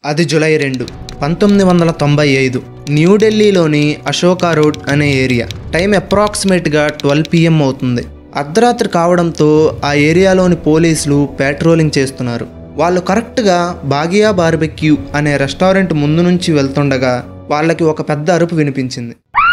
అది జులై రెండు పంతొమ్మిది వందల తొంభై ఐదు న్యూఢిల్లీలోని అశోకా రోడ్ అనే ఏరియా టైం అప్రాక్సిమేట్గా ట్వెల్వ్ పిఎం అవుతుంది అర్ధరాత్రి కావడంతో ఆ ఏరియాలోని పోలీసులు పెట్రోలింగ్ చేస్తున్నారు వాళ్ళు కరెక్ట్గా బాగియా బార్బెక్యూ అనే రెస్టారెంట్ ముందు నుంచి వెళ్తుండగా వాళ్ళకి ఒక పెద్ద అరుపు వినిపించింది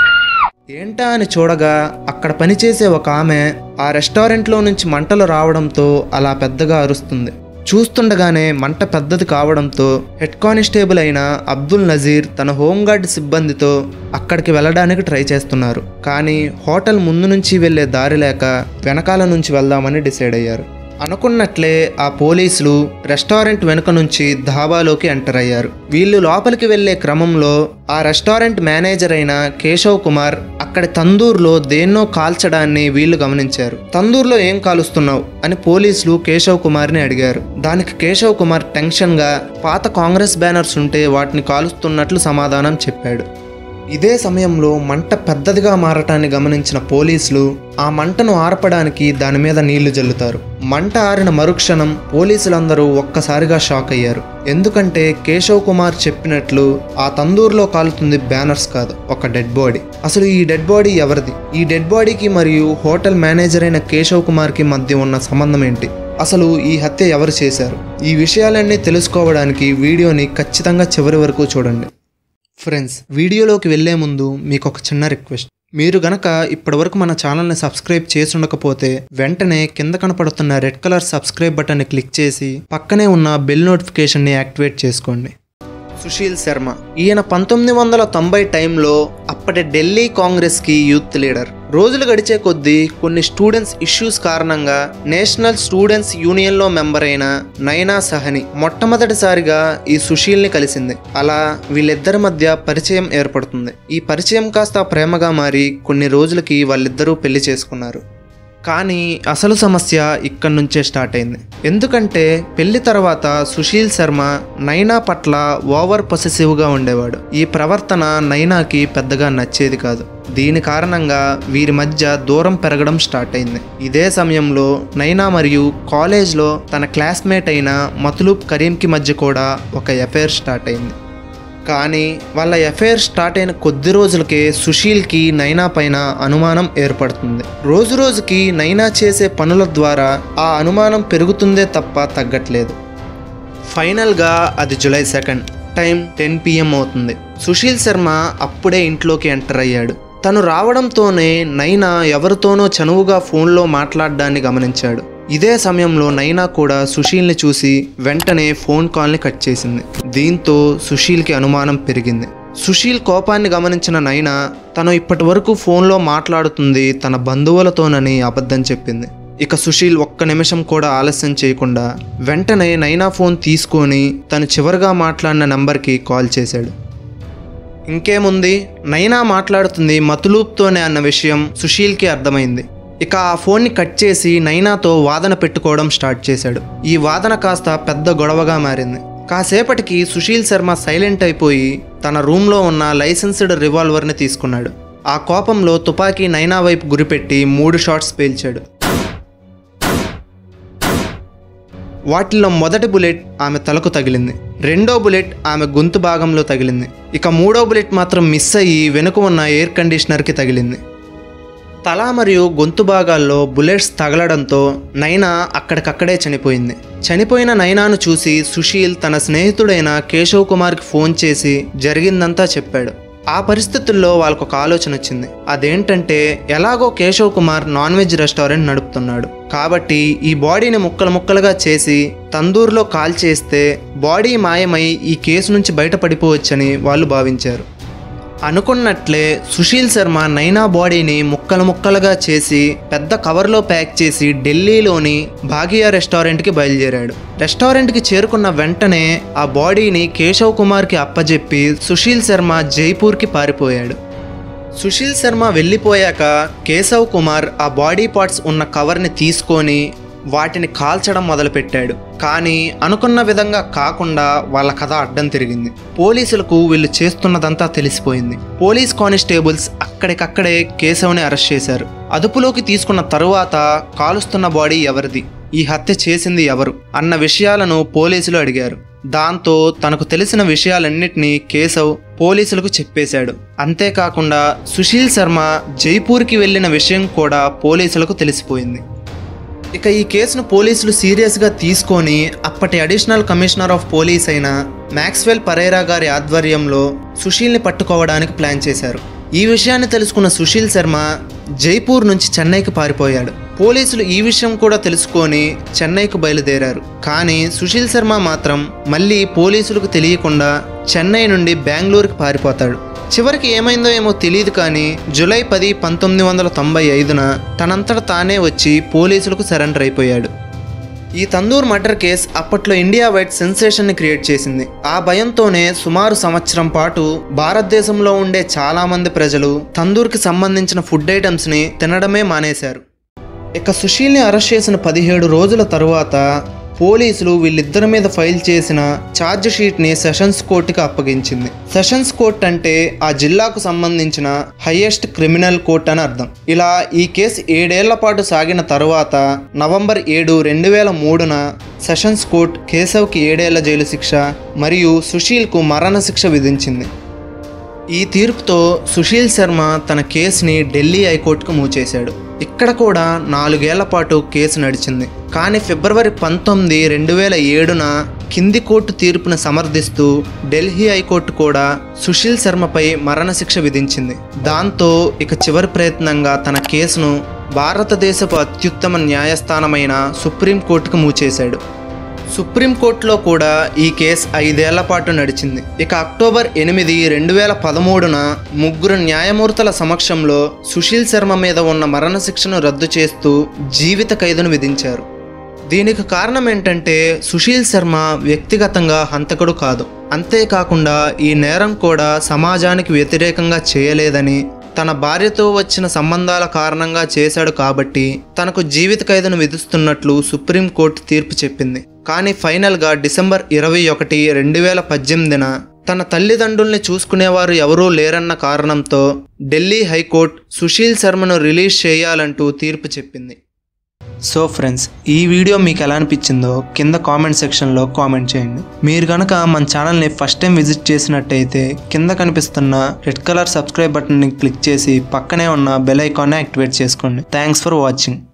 ఏంటా అని చూడగా అక్కడ పనిచేసే ఒక ఆమె ఆ రెస్టారెంట్లో నుంచి మంటలు రావడంతో అలా పెద్దగా అరుస్తుంది చూస్తుండగానే మంట పెద్దది కావడంతో హెడ్ కానిస్టేబుల్ అయిన అబ్దుల్ నజీర్ తన హోంగార్డ్ సిబ్బందితో అక్కడికి వెళ్ళడానికి ట్రై చేస్తున్నారు కానీ హోటల్ ముందు నుంచి వెళ్ళే దారి లేక వెనకాల నుంచి వెళ్దామని డిసైడ్ అయ్యారు అనుకున్నట్లే ఆ పోలీసులు రెస్టారెంట్ వెనుక నుంచి ధాబాలోకి ఎంటర్ అయ్యారు వీళ్ళు లోపలికి వెళ్లే క్రమంలో ఆ రెస్టారెంట్ మేనేజర్ అయిన కేశవ్ కుమార్ అక్కడి తందూర్లో దేన్నో కాల్చడాన్ని వీళ్ళు గమనించారు తందూర్లో ఏం కాలుస్తున్నావు అని పోలీసులు కేశవ్ కుమార్ని అడిగారు దానికి కేశవ్ కుమార్ టెన్షన్గా పాత కాంగ్రెస్ బ్యానర్స్ ఉంటే వాటిని కాలుస్తున్నట్లు సమాధానం చెప్పాడు ఇదే సమయంలో మంట పెద్దదిగా మారటాన్ని గమనించిన పోలీసులు ఆ మంటను ఆర్పడానికి దాని మీద నీళ్లు జల్లుతారు మంట ఆరిన మరుక్షణం పోలీసులందరూ ఒక్కసారిగా షాక్ అయ్యారు ఎందుకంటే కేశవ్ కుమార్ చెప్పినట్లు ఆ తందూరులో కాలుతుంది బ్యానర్స్ కాదు ఒక డెడ్ బాడీ అసలు ఈ డెడ్ బాడీ ఎవరిది ఈ డెడ్ బాడీకి మరియు హోటల్ మేనేజర్ అయిన కేశవ్ కుమార్కి మధ్య ఉన్న సంబంధం ఏంటి అసలు ఈ హత్య ఎవరు చేశారు ఈ విషయాలన్నీ తెలుసుకోవడానికి వీడియోని ఖచ్చితంగా చివరి వరకు చూడండి ఫ్రెండ్స్ వీడియోలోకి వెళ్ళే ముందు మీకు ఒక చిన్న రిక్వెస్ట్ మీరు గనక ఇప్పటివరకు మన ఛానల్ని సబ్స్క్రైబ్ చేసి ఉండకపోతే వెంటనే కింద కనపడుతున్న రెడ్ కలర్ సబ్స్క్రైబ్ బటన్ని క్లిక్ చేసి పక్కనే ఉన్న బెల్ నోటిఫికేషన్ని యాక్టివేట్ చేసుకోండి సుశీల్ శర్మ ఈయన పంతొమ్మిది వందల తొంభై టైంలో అప్పటి ఢిల్లీ కాంగ్రెస్కి యూత్ లీడర్ రోజులు గడిచే కొద్దీ కొన్ని స్టూడెంట్స్ ఇష్యూస్ కారణంగా నేషనల్ స్టూడెంట్స్ యూనియన్లో మెంబర్ అయిన నైనా సహని మొట్టమొదటిసారిగా ఈ సుశీల్ని కలిసింది అలా వీళ్ళిద్దరి మధ్య పరిచయం ఏర్పడుతుంది ఈ పరిచయం కాస్త ప్రేమగా మారి కొన్ని రోజులకి వాళ్ళిద్దరూ పెళ్లి చేసుకున్నారు కానీ అసలు సమస్య ఇక్కడి నుంచే స్టార్ట్ అయింది ఎందుకంటే పెళ్లి తర్వాత సుశీల్ శర్మ నైనా పట్ల ఓవర్ పొసెసివ్గా ఉండేవాడు ఈ ప్రవర్తన నైనాకి పెద్దగా నచ్చేది కాదు దీని కారణంగా వీరి మధ్య దూరం పెరగడం స్టార్ట్ అయింది ఇదే సమయంలో నైనా మరియు కాలేజ్లో తన క్లాస్మేట్ అయిన మతులూబ్ కరీంకి మధ్య కూడా ఒక ఎఫైర్ స్టార్ట్ అయింది కానీ వాళ్ళ ఎఫైర్ స్టార్ట్ అయిన కొద్ది రోజులకే సుశీల్కి నైనా పైన అనుమానం ఏర్పడుతుంది రోజు రోజుకి నైనా చేసే పనుల ద్వారా ఆ అనుమానం పెరుగుతుందే తప్ప తగ్గట్లేదు ఫైనల్గా అది July second time ten PM అవుతుంది సుశీల్ శర్మ అప్పుడే ఇంట్లోకి ఎంటర్ అయ్యాడు తను రావడంతోనే నైనా ఎవరితోనో చనువుగా ఫోన్లో మాట్లాడడాన్ని గమనించాడు ఇదే సమయంలో నైనా కూడా సుశీల్ని చూసి వెంటనే ఫోన్ కాల్ని కట్ చేసింది దీంతో సుశీల్కి అనుమానం పెరిగింది సుశీల్ కోపాన్ని గమనించిన నైనా తను ఇప్పటి వరకు ఫోన్లో మాట్లాడుతుంది తన బంధువులతోనని అబద్ధం చెప్పింది ఇక సుశీల్ ఒక్క నిమిషం కూడా ఆలస్యం చేయకుండా వెంటనే నైనా ఫోన్ తీసుకొని తను చివరిగా మాట్లాడిన నంబర్కి కాల్ చేశాడు ఇంకేముంది నైనా మాట్లాడుతుంది మతులూప్తోనే అన్న విషయం సుశీల్కి అర్థమైంది ఇక ఆ ఫోన్ని కట్ చేసి నైనాతో వాదన పెట్టుకోవడం స్టార్ట్ చేశాడు ఈ వాదన కాస్త పెద్ద గొడవగా మారింది కాసేపటికి సుశీల్ శర్మ సైలెంట్ అయిపోయి తన రూమ్లో ఉన్న లైసెన్స్డ్ రివాల్వర్ని తీసుకున్నాడు ఆ కోపంలో తుపాకీ నైనా వైపు గురిపెట్టి మూడు షాట్స్ పేల్చాడు వాటిల్లో మొదటి బుల్లెట్ ఆమె తలకు తగిలింది రెండో బుల్లెట్ ఆమె గొంతు భాగంలో తగిలింది ఇక మూడో బుల్లెట్ మాత్రం మిస్ అయ్యి వెనుక ఉన్న ఎయిర్ కండిషనర్కి తగిలింది తల మరియు గొంతు భాగాల్లో బుల్లెట్స్ తగలడంతో నైనా అక్కడికక్కడే చనిపోయింది చనిపోయిన నైనాను చూసి సుశీల్ తన స్నేహితుడైన కేశవ్ కుమార్కి ఫోన్ చేసి జరిగిందంతా చెప్పాడు ఆ పరిస్థితుల్లో వాళ్ళకు ఒక ఆలోచన వచ్చింది అదేంటంటే ఎలాగో Keshav Kumar non veg restaurant నడుపుతున్నాడు కాబట్టి ఈ బాడీని ముక్కలు ముక్కలుగా చేసి తందూరులో కాల్ చేస్తే బాడీ మాయమై ఈ కేసు నుంచి బయటపడిపోవచ్చని వాళ్ళు భావించారు అనుకున్నట్లే సుశీల్ శర్మ నైనా బాడీని ముక్కలు ముక్కలుగా చేసి పెద్ద కవర్లో ప్యాక్ చేసి ఢిల్లీలోని భాగియా రెస్టారెంట్కి బయలుదేరాడు రెస్టారెంట్కి చేరుకున్న వెంటనే ఆ బాడీని కేశవ్ కుమార్కి అప్పజెప్పి సుశీల్ శర్మ జైపూర్కి పారిపోయాడు సుశీల్ శర్మ వెళ్ళిపోయాక కేశవ్ కుమార్ ఆ బాడీ పార్ట్స్ ఉన్న కవర్ని తీసుకొని వాటిని కాల్చడం మొదలుపెట్టాడు కానీ అనుకున్న విధంగా కాకుండా వాళ్ళ కథ అడ్డం తిరిగింది పోలీసులకు వీళ్ళు చేస్తున్నదంతా తెలిసిపోయింది పోలీస్ కానిస్టేబుల్స్ అక్కడికక్కడే కేశవ్ని అరెస్ట్ చేశారు అదుపులోకి తీసుకున్న తరువాత కాలుస్తున్న బాడీ ఎవరిది ఈ హత్య చేసింది ఎవరు అన్న విషయాలను పోలీసులు అడిగారు దాంతో తనకు తెలిసిన విషయాలన్నిటినీ కేశవ్ పోలీసులకు చెప్పేశాడు అంతేకాకుండా సుశీల్ శర్మ జైపూర్కి వెళ్ళిన విషయం కూడా పోలీసులకు తెలిసిపోయింది ఇక ఈ కేసును పోలీసులు సీరియస్గా తీసుకొని అప్పటి అడిషనల్ కమిషనర్ ఆఫ్ పోలీస్ అయిన మ్యాక్స్వెల్ పరేరా గారి ఆధ్వర్యంలో సుశీల్ని పట్టుకోవడానికి ప్లాన్ చేశారు ఈ విషయాన్ని తెలుసుకున్న సుశీల్ శర్మ జైపూర్ నుంచి చెన్నైకి పారిపోయాడు పోలీసులు ఈ విషయం కూడా తెలుసుకొని చెన్నైకి బయలుదేరారు కానీ సుశీల్ శర్మ మాత్రం మళ్ళీ పోలీసులకు తెలియకుండా చెన్నై నుండి బెంగళూరుకి పారిపోతాడు చివరికి ఏమైందో ఏమో తెలియదు కానీ జూలై పది పంతొమ్మిది వందల తొంభై ఐదున తనంతట తానే వచ్చి పోలీసులకు సరెండర్ అయిపోయాడు ఈ తందూర్ మర్డర్ కేస్ అప్పట్లో ఇండియా వైడ్ సెన్సేషన్ని క్రియేట్ చేసింది ఆ భయంతోనే సుమారు సంవత్సరం పాటు భారతదేశంలో ఉండే చాలా మంది ప్రజలు తందూర్కి సంబంధించిన ఫుడ్ ఐటమ్స్ని తినడమే మానేశారు ఇక సుశీల్ని అరెస్ట్ చేసిన పదిహేడు రోజుల తరువాత పోలీసులు వీళ్ళిద్దరి మీద ఫైల్ చేసిన ఛార్జ్ షీట్ని సెషన్స్ కోర్టుకి అప్పగించింది సెషన్స్ కోర్ట్ అంటే ఆ జిల్లాకు సంబంధించిన హైయెస్ట్ క్రిమినల్ కోర్ట్ అని అర్థం ఇలా ఈ కేసు ఏడేళ్ల పాటు సాగిన తరువాత నవంబర్ ఏడు రెండు వేల మూడున సెషన్స్ కోర్ట్ కేశవ్కి ఏడేళ్ల జైలు శిక్ష మరియు సుశీల్కు మరణ శిక్ష విధించింది ఈ తీర్పుతో సుశీల్ శర్మ తన కేసుని ఢిల్లీ హైకోర్టుకు మూవ్ చేశాడు ఇక్కడ కూడా నాలుగేళ్ల పాటు కేసు నడిచింది కానీ ఫిబ్రవరి పంతొమ్మిది రెండు వేల ఏడున కింది కోర్టు తీర్పును సమర్థిస్తూ ఢిల్లీ హైకోర్టు కూడా సుశీల్ శర్మపై మరణశిక్ష విధించింది దాంతో ఇక చివరి ప్రయత్నంగా తన కేసును భారతదేశపు అత్యుత్తమ న్యాయస్థానమైన సుప్రీంకోర్టుకు మూవ్ చేశాడు సుప్రీంకోర్టులో కూడా ఈ కేసు ఐదేళ్ల పాటు నడిచింది ఇక అక్టోబర్ ఎనిమిది రెండు వేల పదమూడున ముగ్గురు న్యాయమూర్తుల సమక్షంలో సుశీల్ శర్మ మీద ఉన్న మరణశిక్షను రద్దు చేస్తూ జీవిత ఖైదును విధించారు దీనికి కారణం ఏంటంటే సుశీల్ శర్మ వ్యక్తిగతంగా హంతకుడు కాదు అంతేకాకుండా ఈ నేరం కూడా సమాజానికి వ్యతిరేకంగా చేయలేదని తన భార్యతో వచ్చిన సంబంధాల కారణంగా చేశాడు కాబట్టి తనకు జీవిత ఖైదును విధిస్తున్నట్లు సుప్రీంకోర్టు తీర్పు చెప్పింది కానీ ఫైనల్గా డిసెంబర్ ఇరవై ఒకటి రెండు వేల పద్దెనిమిదిన తన తల్లిదండ్రుల్ని చూసుకునేవారు ఎవరూ లేరన్న కారణంతో ఢిల్లీ హైకోర్టు సుశీల్ శర్మను రిలీజ్ చేయాలంటూ తీర్పు చెప్పింది సో ఫ్రెండ్స్ ఈ వీడియో మీకు ఎలా అనిపించిందో కింద కామెంట్ సెక్షన్లో కామెంట్ చేయండి మీరు కనుక మన ఛానల్ని ఫస్ట్ టైం విజిట్ చేసినట్టయితే కింద కనిపిస్తున్న రెడ్ కలర్ సబ్స్క్రైబ్ బటన్ని క్లిక్ చేసి పక్కనే ఉన్న బెల్ ఐకాన్ని యాక్టివేట్ చేసుకోండి థ్యాంక్స్ ఫర్ వాచింగ్